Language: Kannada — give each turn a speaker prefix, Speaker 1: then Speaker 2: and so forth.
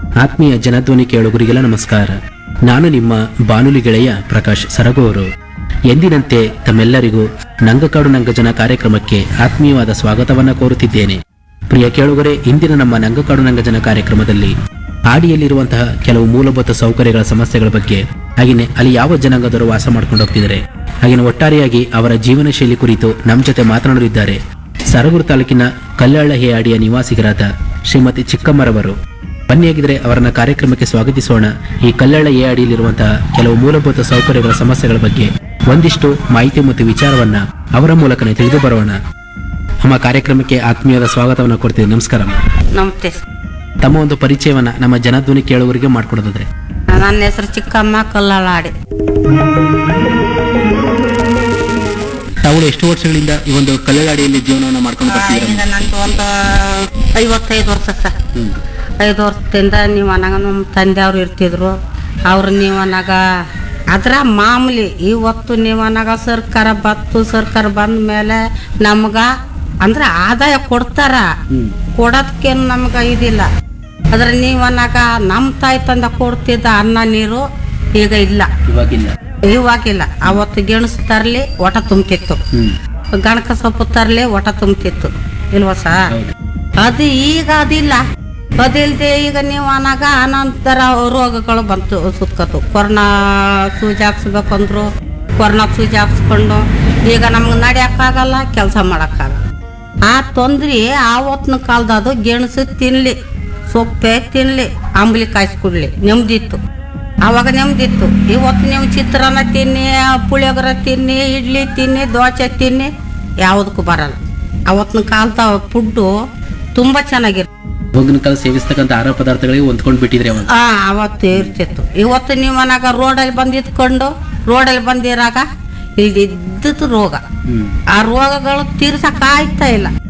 Speaker 1: ಆತ್ಮೀಯ ಜನಧ್ವನಿ ಕೇಳುಗರಿಗೆಲ್ಲ ನಮಸ್ಕಾರ ನಾನು ನಿಮ್ಮ ಬಾನುಲಿ ಗೆಳೆಯ ಪ್ರಕಾಶ್ ಸರಗೂರು ಎಂದಿನಂತೆ ತಮ್ಮೆಲ್ಲರಿಗೂ ನಂಗಕಾಡು ನಂಗಜನ ಕಾರ್ಯಕ್ರಮಕ್ಕೆ ಆತ್ಮೀಯವಾದ ಸ್ವಾಗತವನ್ನ ಕೋರುತ್ತಿದ್ದೇನೆ ಪ್ರಿಯ ಕೇಳುಗರೆ ಇಂದಿನ ನಮ್ಮ ನಂಗಕಾಡು ನಂಗಜನ ಕಾರ್ಯಕ್ರಮದಲ್ಲಿ ಹಾಡಿಯಲ್ಲಿರುವಂತಹ ಕೆಲವು ಮೂಲಭೂತ ಸೌಕರ್ಯಗಳ ಸಮಸ್ಯೆಗಳ ಬಗ್ಗೆ ಹಾಗೆಯೇ ಅಲ್ಲಿ ಯಾವ ಜನಾಂಗದವರು ವಾಸ ಮಾಡ್ಕೊಂಡು ಹೋಗ್ತಿದ್ದಾರೆ ಹಾಗೆಯೇ ಒಟ್ಟಾರೆಯಾಗಿ ಅವರ ಜೀವನ ಶೈಲಿ ಕುರಿತು ನಮ್ಮ ಜೊತೆ ಮಾತನಾಡಲಿದ್ದಾರೆ ಸರಗೂರು ತಾಲೂಕಿನ ಕಲ್ಯಾಳ ಹೇಯಾಡಿಯ ನಿವಾಸಿಗರಾದ ಶ್ರೀಮತಿ ಚಿಕ್ಕಮ್ಮರವರು ಬನ್ನಿಯಾಗಿದ್ರೆ ಅವರನ್ನ ಕಾರ್ಯಕ್ರಮಕ್ಕೆ ಸ್ವಾಗತಿಸೋಣ ಈ ಕಲ್ಯಾಣ ಏಅಡಿಯಲ್ಲಿರುವಂತಹ ಕೆಲವು ಮೂಲಭೂತ ಸೌಕರ್ಯಗಳ ಸಮಸ್ಯೆಗಳ ಬಗ್ಗೆ ಒಂದಿಷ್ಟು ಮಾಹಿತಿ ಮತ್ತು ವಿಚಾರವನ್ನ ಅವರ ಮೂಲಕನೇ ತಿಳಿದು ಬರೋಣ ನಮ್ಮ ಕಾರ್ಯಕ್ರಮಕ್ಕೆ ಆತ್ಮೀಯದ ಸ್ವಾಗತವನ್ನ ಕೊಡ್ತೀವಿ ನಮಸ್ಕಾರ ಅಮ್ಮ.
Speaker 2: ನಮಸ್ತೆ
Speaker 1: ತಮ್ಮ ಒಂದು ಪರಿಚಯವನ್ನ ನಮ್ಮ ಜನಧ್ವನಿ ಕೇಳುವರಿಗೆ ಮಾಡ್ಕೊಡೋದಾದ್ರೆ
Speaker 2: ನನ್ನ ಹೆಸರು ಚಿಕ್ಕಮ್ಮ ಕಲ್ಲಳಾಡಿ
Speaker 1: ತಾವು ಎಷ್ಟು ವರ್ಷಗಳಿಂದ ಈ ಒಂದು ಕಲ್ಯಾಡಿಯಲ್ಲಿ ಜೀವನವನ್ನ ಮಾಡ್ಕೊಂಡು ಬರ್ತಿದ್ದೀರಾ
Speaker 2: ಈಗ ನಂದು ಒಂದು ಐವತ್ತೈದು ವರ್ಷ ಸರ್ ಐದು ವರ್ಷದಿಂದ ನೀವು ಅನ್ನಾಗ ನಮ್ಮ ತಂದೆಯವ್ರು ಇರ್ತಿದ್ರು ಅವ್ರು ನೀವು ಅನ್ನಾಗ ಅದ್ರ ಮಾಮೂಲಿ ಇವತ್ತು ನೀವು ಅನ್ನಾಗ ಸರ್ಕಾರ ಬತ್ತು ಸರ್ಕಾರ ಬಂದ ಮೇಲೆ ನಮ್ಗೆ ಅಂದ್ರೆ ಆದಾಯ ಕೊಡ್ತಾರ ಕೊಡೋದಕ್ಕೇನು ನಮ್ಗೆ ಇದಿಲ್ಲ ಆದ್ರೆ ನೀವು ಅನ್ನಾಗ ನಮ್ಮ ತಾಯಿ ತಂದೆ ಕೊಡ್ತಿದ್ದ ಅನ್ನ ನೀರು ಈಗ ಇಲ್ಲ
Speaker 1: ಇವಾಗಿಲ್ಲ
Speaker 2: ಇವಾಗಿಲ್ಲ ಅವತ್ತು ಗೆಣಸು ತರಲಿ ಒಟ ತುಂಬ್ತಿತ್ತು
Speaker 1: ಹ್ಮ್
Speaker 2: ಗಣಕ ಸೊಪ್ಪು ತರಲಿ ಒಟ ತುಂಬ್ತಿತ್ತು ಇಲ್ವಾ ಸಾ ಅದು ಈಗ ಅದಿಲ್ಲ ಅದಿಲ್ದೆ ಈಗ ನೀವು ಅನಾಗ ಅನಂತರ ರೋಗಗಳು ಬಂತು ಸುತ್ಕತ್ತು ಕೊರೋನಾ ಸೂಜಿ ಹಾಕ್ಸ್ಬೇಕಂದ್ರು ಕೊರೋನಾ ಸೂಜಿ ಹಾಕ್ಸ್ಕೊಂಡು ಈಗ ನಮ್ಗೆ ನಡೆಯೋಕ್ಕಾಗಲ್ಲ ಕೆಲಸ ಮಾಡೋಕ್ಕಾಗಲ್ಲ ಆ ತೊಂದ್ರೆ ಆವತ್ತಿನ ಕಾಲದದು ಗೆಣಸು ತಿನ್ಲಿ ಸೊಪ್ಪೆ ತಿನ್ಲಿ ಅಂಬ್ಲಿ ಕಾಯಿಸ್ಕೊಡ್ಲಿ ನೆಮ್ಮದಿತ್ತು ಆವಾಗ ನೆಮ್ಮದಿತ್ತು ಇವತ್ತು ನೀವು ಚಿತ್ರಾನ್ನ ತಿನ್ನಿ ಪುಳಿಯೋಗರೆ ತಿನ್ನಿ ಇಡ್ಲಿ ತಿನ್ನಿ ದೋಸೆ ತಿನ್ನಿ ಯಾವುದಕ್ಕೂ ಬರಲ್ಲ ಅವತ್ತಿನ ಕಾಲದ ಫುಡ್ಡು ತುಂಬ ಚೆನ್ನಾಗಿರುತ್ತೆ
Speaker 1: ಹೋಗಿನ ಕಾಲ ಸೇವಿಸ್ತಕ್ಕಂಥ ಆಹಾರ ಪದಾರ್ಥಗಳಿಗೆ ಹೊಂದ್ಕೊಂಡು ಬಿಟ್ಟಿದ್ರೆ ಅವಾಗ
Speaker 2: ಆ ಅವತ್ತು ಇರ್ತಿತ್ತು ಇವತ್ತು ನೀವು ಮನಾಗ ರೋಡಲ್ಲಿ ಬಂದು ಇದ್ಕೊಂಡು ರೋಡಲ್ಲಿ ಬಂದಿರಾಗ ಇಲ್ಲಿ ಇದ್ದದ್ದು ರೋಗ
Speaker 1: ಹ್ಮ್
Speaker 2: ಆ ರೋಗಗಳು ತೀರ್ಸಕ್ ಆಯ್ತಾ ಇಲ್ಲ